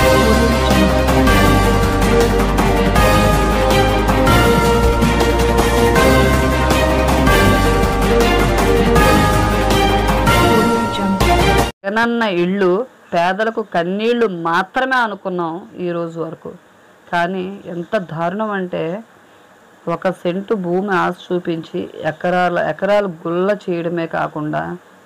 జగనన్న ఇళ్ళు పేదలకు కన్నీళ్లు మాత్రమే అనుకున్నాం ఈ రోజు వరకు కానీ ఎంత దారుణం అంటే ఒక సెంటు భూమి ఆశ చూపించి ఎకరాల ఎకరాలు గుల్ల చేయడమే కాకుండా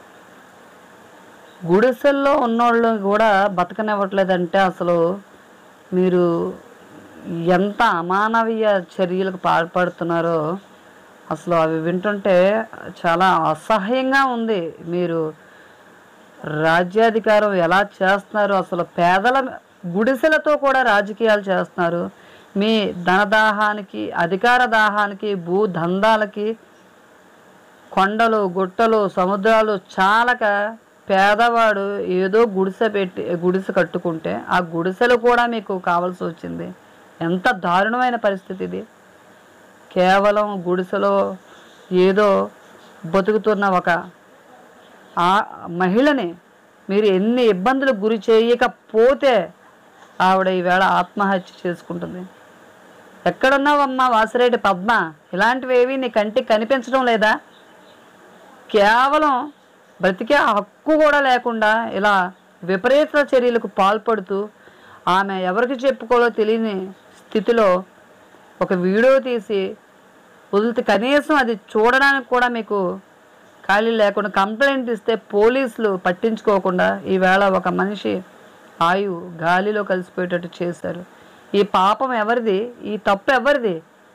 గుడిసెల్లో ఉన్నోళ్ళు కూడా బతకనివ్వట్లేదంటే అసలు మీరు ఎంత అమానవీయ చర్యలకు పాల్పడుతున్నారో అసలు అవి వింటుంటే చాలా అసహ్యంగా ఉంది మీరు రాజ్యాధికారం ఎలా చేస్తున్నారు అసలు పేదల గుడిసెలతో కూడా రాజకీయాలు చేస్తున్నారు మీ ధనదాహానికి అధికార దాహానికి భూ దందాలకి కొండలు గుట్టలు సముద్రాలు చాలక పేదవాడు ఏదో గుడిసె పెట్టి గుడిసె కట్టుకుంటే ఆ గుడిసెలు కూడా మీకు కావాల్సి వచ్చింది ఎంత దారుణమైన పరిస్థితి ఇది కేవలం గుడిసెలో ఏదో బతుకుతున్న ఒక ఆ మహిళని మీరు ఎన్ని ఇబ్బందులకు గురి చేయకపోతే ఆవిడ ఈవేళ ఆత్మహత్య చేసుకుంటుంది ఎక్కడున్నావమ్మా వాసిరెడ్డి పద్మ ఇలాంటివేవి నీ కంటికి కనిపించడం లేదా కేవలం బ్రతికే హక్కు కూడా లేకుండా ఇలా విపరీత చర్యలకు పాల్పడుతూ ఆమె ఎవరికి చెప్పుకోలో తెలియని స్థితిలో ఒక వీడియో తీసి వదిలితే కనీసం అది చూడడానికి కూడా మీకు ఖాళీ లేకుండా కంప్లైంట్ ఇస్తే పోలీసులు పట్టించుకోకుండా ఈవేళ ఒక మనిషి ఆయు గాలిలో కలిసిపోయేటట్టు చేశారు ఈ పాపం ఎవరిది ఈ తప్పు ఎవరిది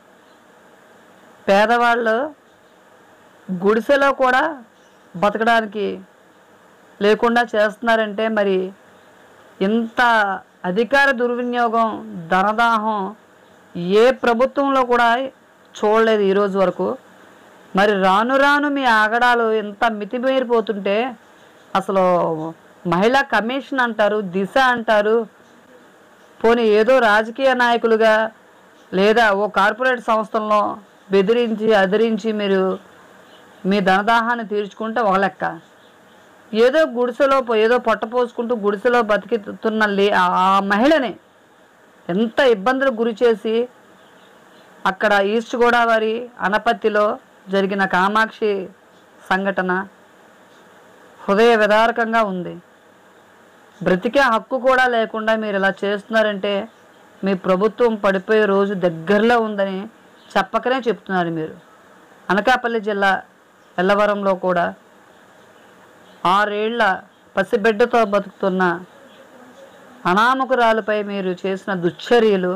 పేదవాళ్ళు గుడిసెలో కూడా బతకడానికి లేకుండా చేస్తున్నారంటే మరి ఇంత అధికార దుర్వినియోగం ధనదాహం ఏ ప్రభుత్వంలో కూడా చూడలేదు ఈరోజు వరకు మరి రాను రాను మీ ఆగడాలు ఎంత మితిమీరిపోతుంటే అసలు మహిళా కమిషన్ అంటారు దిశ అంటారు పోనీ ఏదో రాజకీయ నాయకులుగా లేదా ఓ కార్పొరేట్ సంస్థల్లో బెదిరించి అదిరించి మీరు మీ ధనదాహాన్ని తీర్చుకుంటే ఒక లెక్క ఏదో గుడిసెలో పో- ఏదో పొట్ట పోసుకుంటూ గుడిసెలో బతికితున్న లే ఆ ఆ మహిళని ఎంత ఇబ్బందులకు గురి చేసి అక్కడ ఈస్ట్ గోదావరి అనపత్తిలో జరిగిన కామాక్షి సంఘటన హృదయ విదారకంగా ఉంది బ్రతికే హక్కు కూడా లేకుండా మీరు ఇలా చేస్తున్నారంటే మీ ప్రభుత్వం పడిపోయే రోజు దగ్గరలో ఉందని చెప్పకనే చెప్తున్నారు మీరు అనకాపల్లి జిల్లా ఎల్లవరంలో కూడా ఆరేళ్ల పసిబిడ్డతో బతుకుతున్న అనామకురాలపై మీరు చేసిన దుశ్చర్యలు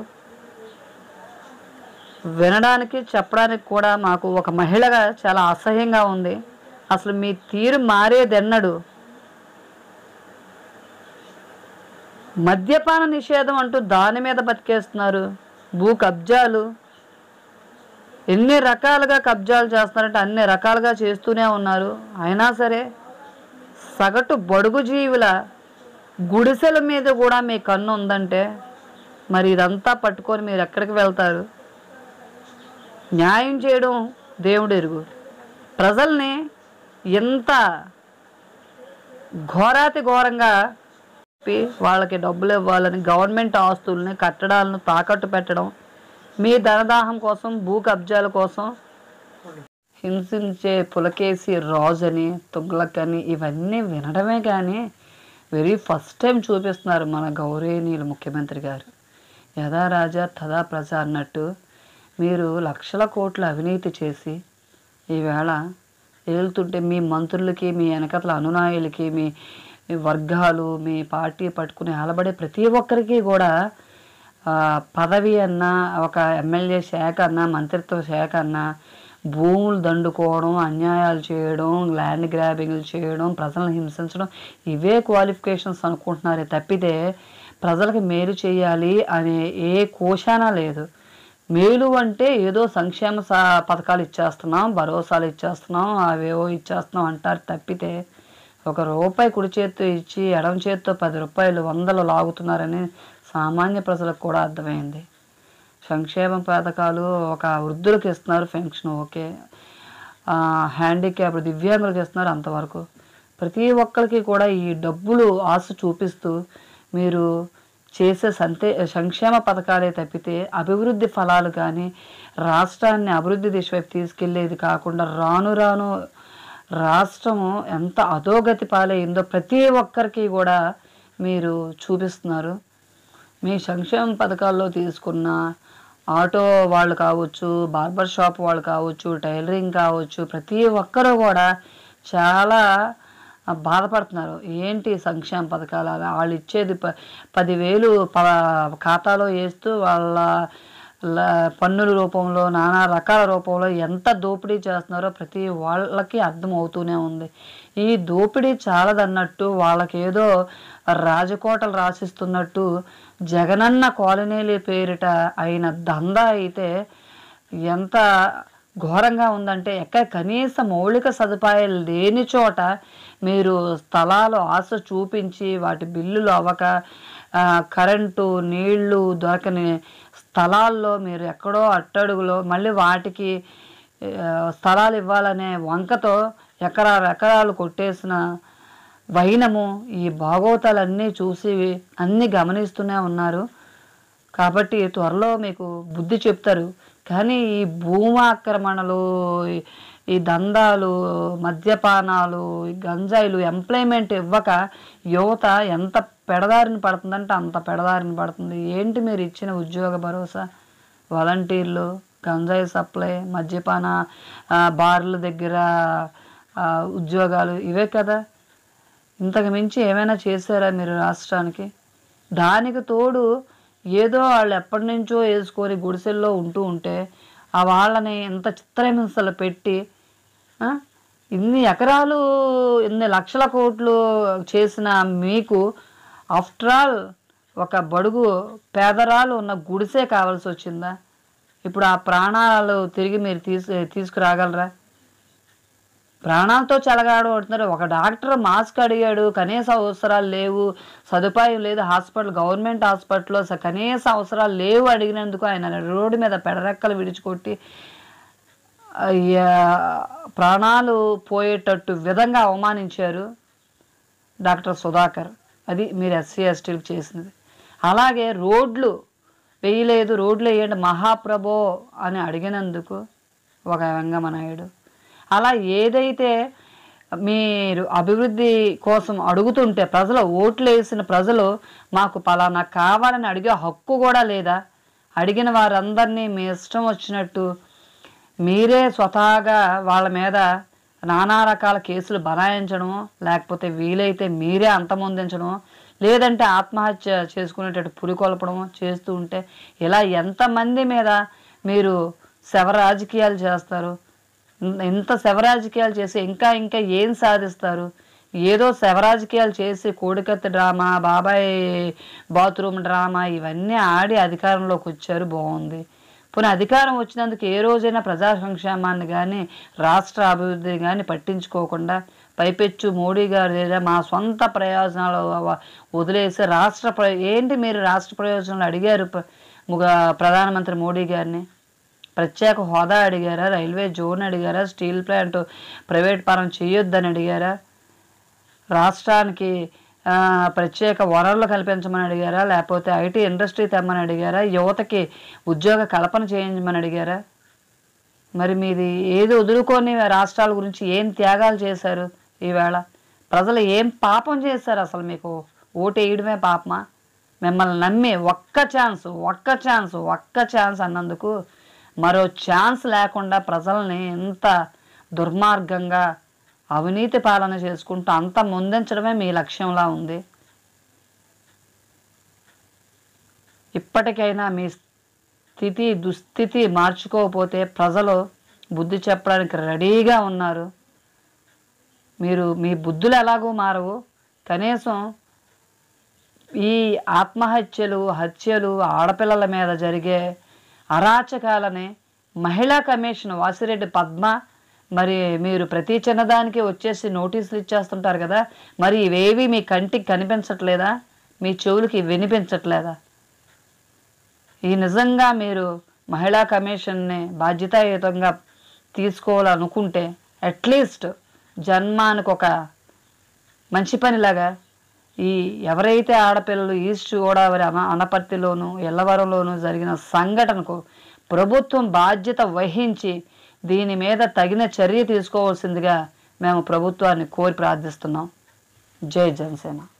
వినడానికి చెప్పడానికి కూడా మాకు ఒక మహిళగా చాలా అసహ్యంగా ఉంది అసలు మీ తీరు మారేదెన్నడు మద్యపాన నిషేధం అంటూ దాని మీద బతికేస్తున్నారు భూ కబ్జాలు ఎన్ని రకాలుగా కబ్జాలు చేస్తున్నారంటే అన్ని రకాలుగా చేస్తూనే ఉన్నారు అయినా సరే సగటు బడుగు జీవుల గుడిసెల మీద కూడా మీ కన్ను ఉందంటే మరి ఇదంతా పట్టుకొని మీరు ఎక్కడికి వెళ్తారు న్యాయం చేయడం దేవుడు ఎరుగు ప్రజల్ని ఎంత ఘోరాతి ఘోరంగా చెప్పి వాళ్ళకి డబ్బులు ఇవ్వాలని గవర్నమెంట్ ఆస్తుల్ని కట్టడాలను తాకట్టు పెట్టడం మీ ధనదాహం కోసం భూ కబ్జాల కోసం హింసించే పులకేసి రాజని తుగ్లక్ అని ఇవన్నీ వినడమే కానీ వెరీ ఫస్ట్ టైం చూపిస్తున్నారు మన గౌరవనీయులు ముఖ్యమంత్రి గారు యథా రాజా తదా ప్రజ అన్నట్టు మీరు లక్షల కోట్ల అవినీతి చేసి ఈవేళ ఏలుతుంటే మీ మంత్రులకి మీ వెనకతల అనునాయులకి మీ మీ వర్గాలు మీ పార్టీ పట్టుకుని ఆలబడే ప్రతి ఒక్కరికి కూడా ఆ, పదవి అన్నా ఒక ఎమ్మెల్యే శాఖ అన్నా మంత్రిత్వ శాఖ అన్నా భూములు దండుకోవడం అన్యాయాలు చేయడం ల్యాండ్ గ్రాబింగ్లు చేయడం ప్రజలను హింసించడం ఇవే క్వాలిఫికేషన్స్ అనుకుంటున్నారే తప్పితే ప్రజలకు మేలు చేయాలి అనే ఏ కోశాన లేదు మేలు అంటే ఏదో సంక్షేమ సా పథకాలు ఇచ్చేస్తున్నాం భరోసాలు ఇచ్చేస్తున్నాం అవేవో ఇచ్చేస్తున్నాం అంటారు తప్పితే ఒక రూపాయి కుడి చేత్తో ఇచ్చి ఎడమ చేత్తో పది రూపాయలు వందలు లాగుతున్నారని సామాన్య ప్రజలకు కూడా అర్థమైంది సంక్షేమ పథకాలు ఒక వృద్ధులకు ఇస్తున్నారు పెన్షన్ ఓకే హ్యాండిక్యాప్ దివ్యాంగులకు ఇస్తున్నారు అంతవరకు ప్రతి ఒక్కరికి కూడా ఈ డబ్బులు ఆశ చూపిస్తూ మీరు చేసే సంతే సంక్షేమ పథకాలే తప్పితే అభివృద్ధి ఫలాలు కానీ రాష్ట్రాన్ని అభివృద్ధి దిశ వైపు తీసుకెళ్లేది కాకుండా రాను రాను రాష్ట్రము ఎంత అధోగతి పాలైందో ప్రతి ఒక్కరికి కూడా మీరు చూపిస్తున్నారు మీ సంక్షేమ పథకాల్లో తీసుకున్న ఆటో వాళ్ళు కావచ్చు బార్బర్ షాప్ వాళ్ళు కావచ్చు టైలరింగ్ కావచ్చు ప్రతి ఒక్కరూ కూడా చాలా బాధపడుతున్నారు ఏంటి సంక్షేమ పథకాలు అలా వాళ్ళు ఇచ్చేది ప పదివేలు ప ఖాతాలో వేస్తూ వాళ్ళ ల- పన్నుల రూపంలో నానా రకాల రూపంలో ఎంత దోపిడీ చేస్తున్నారో ప్రతి వాళ్ళకి అర్థం అవుతూనే ఉంది ఈ దోపిడీ చాలదన్నట్టు వాళ్ళకేదో రాజకోటలు రాసిస్తున్నట్టు జగనన్న కాలనీల పేరిట అయిన దందా అయితే ఎంత ఘోరంగా ఉందంటే ఎక్కడ కనీస మౌలిక సదుపాయాలు లేని చోట మీరు స్థలాలు ఆశ చూపించి వాటి బిల్లులు అవ్వక ఆ, కరెంటు నీళ్లు దొరకని స్థలాల్లో మీరు ఎక్కడో అట్టడుగులో మళ్ళీ వాటికి ఆ, స్థలాలు ఇవ్వాలనే వంకతో ఎకరాలు ఎకరాలు కొట్టేసిన వైనము ఈ భాగోతాలన్నీ చూసి అన్నీ గమనిస్తూనే ఉన్నారు కాబట్టి త్వరలో మీకు బుద్ధి చెప్తారు కానీ ఈ భూమాక్రమణలు ఈ- ఈ దందాలు మద్యపానాలు ఈ గంజాయిలు ఎంప్లాయ్మెంట్ ఇవ్వక యువత ఎంత పెడదారిని పడుతుందంటే అంత పెడదారిని పడుతుంది ఏంటి మీరు ఇచ్చిన ఉద్యోగ భరోసా వాలంటీర్లు గంజాయి సప్లై మద్యపాన ఆ, బార్ల దగ్గర ఆ, ఉద్యోగాలు ఇవే కదా ఇంతకు మించి ఏమైనా చేశారా మీరు రాష్ట్రానికి దానికి తోడు ఏదో వాళ్ళు ఎప్పటి నుంచో వేసుకొని గుడిసెల్లో ఉంటూ ఉంటే ఆ వాళ్ళని ఇంత చిత్రహింసలు పెట్టి ఆ, ఇన్ని ఎకరాలు ఇన్ని లక్షల కోట్లు చేసిన మీకు ఆఫ్టర్ ఆల్ ఒక బడుగు పేదరాలు ఉన్న గుడిసే కావాల్సి వచ్చిందా ఇప్పుడు ఆ ప్రాణాలు తిరిగి మీరు తీసు తీసుకురాగలరా ప్రాణాలతో చెలగాడుతున్నారు ఒక డాక్టర్ మాస్క్ అడిగాడు కనీస అవసరాలు లేవు సదుపాయం లేదు హాస్పిటల్ గవర్నమెంట్ హాస్పిటల్లో స- కనీస అవసరాలు లేవు అడిగినందుకు ఆయన రోడ్డు మీద పెడరెక్కలు విడిచికొట్టి అయ్యా, ప్రాణాలు పోయేటట్టు విధంగా అవమానించారు డాక్టర్ సుధాకర్ అది మీరు ఎస్సీ ఎస్టీలకు చేసినది అలాగే రోడ్లు వేయలేదు రోడ్లు వేయండి మహాప్రభో అని అడిగినందుకు ఒక వెంగమనాయుడు అలా ఏదైతే మీరు అభివృద్ధి కోసం అడుగుతుంటే ప్రజలు ఓట్లు వేసిన ప్రజలు మాకు పలానా కావాలని అడిగే హక్కు కూడా లేదా అడిగిన వారందరినీ మీ ఇష్టం వచ్చినట్టు మీరే స్వతహాగా వాళ్ళ మీద నానా రకాల కేసులు బనాయించడం లేకపోతే వీలైతే మీరే అంతమొందించడం లేదంటే ఆత్మహత్య చేసుకునేటట్టు పురికొల్పడం చేస్తూ ఉంటే ఇలా ఎంతమంది మీద మీరు శవ రాజకీయాలు చేస్తారు ఇన్- ఇంత శవ రాజకీయాలు చేసి ఇంకా ఇంకా ఏం సాధిస్తారు ఏదో శవ రాజకీయాలు చేసి కోడికత్తి డ్రామా బాబాయ్ బాత్రూమ్ డ్రామా ఇవన్నీ ఆడి అధికారంలోకి వచ్చారు బాగుంది పోనీ అధికారం వచ్చినందుకు ఏ రోజైనా ప్రజా సంక్షేమాన్ని కానీ రాష్ట్ర అభివృద్ధిని కానీ పట్టించుకోకుండా పైపెచ్చు మోడీ గారు లేదా మా సొంత ప్రయోజనాలు వ- వదిలేసి రాష్ట్ర ప్ర ఏంటి మీరు రాష్ట్ర ప్రయోజనాలు అడిగారు ప్ర- ముగ- ప్రధానమంత్రి మోడీ గారిని ప్రత్యేక హోదా అడిగారా రైల్వే జోన్ అడిగారా స్టీల్ ప్లాంట్ ప్రైవేట్ పరం చేయొద్దని అడిగారా రాష్ట్రానికి ఆ, ప్రత్యేక వనరులు కల్పించమని అడిగారా లేకపోతే ఐటీ ఇండస్ట్రీ తెమ్మని అడిగారా యువతకి ఉద్యోగ కల్పన చేయించమని అడిగారా మరి మీది ఏది వదులుకొని రాష్ట్రాల గురించి ఏం త్యాగాలు చేశారు ఈవేళ ప్రజలు ఏం పాపం చేశారు అసలు మీకు ఓటు వేయడమే పాపమా మిమ్మల్ని నమ్మి ఒక్క ఛాన్స్ ఒక్క ఛాన్స్ ఒక్క ఛాన్స్ అన్నందుకు మరో ఛాన్స్ లేకుండా ప్రజల్ని ఎంత దుర్మార్గంగా అవినీతి పాలన చేసుకుంటూ అంత ముందించడమే మీ లక్ష్యంలా ఉంది ఇప్పటికైనా మీ స్థితి దుస్థితి మార్చుకోకపోతే ప్రజలు బుద్ధి చెప్పడానికి రెడీగా ఉన్నారు మీరు మీ బుద్ధులు ఎలాగో మారవు కనీసం ఈ ఆత్మహత్యలు హత్యలు ఆడపిల్లల మీద జరిగే అరాచకాలని మహిళా కమిషన్ వాసిరెడ్డి పద్మ మరి మీరు ప్రతి చిన్నదానికి వచ్చేసి నోటీసులు ఇచ్చేస్తుంటారు కదా మరి ఇవేవి మీ కంటికి కనిపించట్లేదా మీ చెవులకి వినిపించట్లేదా ఈ నిజంగా మీరు మహిళా కమిషన్ని బాధ్యతాయుతంగా తీసుకోవాలనుకుంటే అట్లీస్ట్ జన్మానికి ఒక మంచి పనిలాగా ఈ ఎవరైతే ఆడపిల్లలు ఈస్ట్ గోదావరి అన అనపర్తిలోను ఎల్లవరంలోను జరిగిన సంఘటనకు ప్రభుత్వం బాధ్యత వహించి దీని మీద తగిన చర్య తీసుకోవాల్సిందిగా మేము ప్రభుత్వాన్ని కోరి ప్రార్థిస్తున్నాం జై జనసేన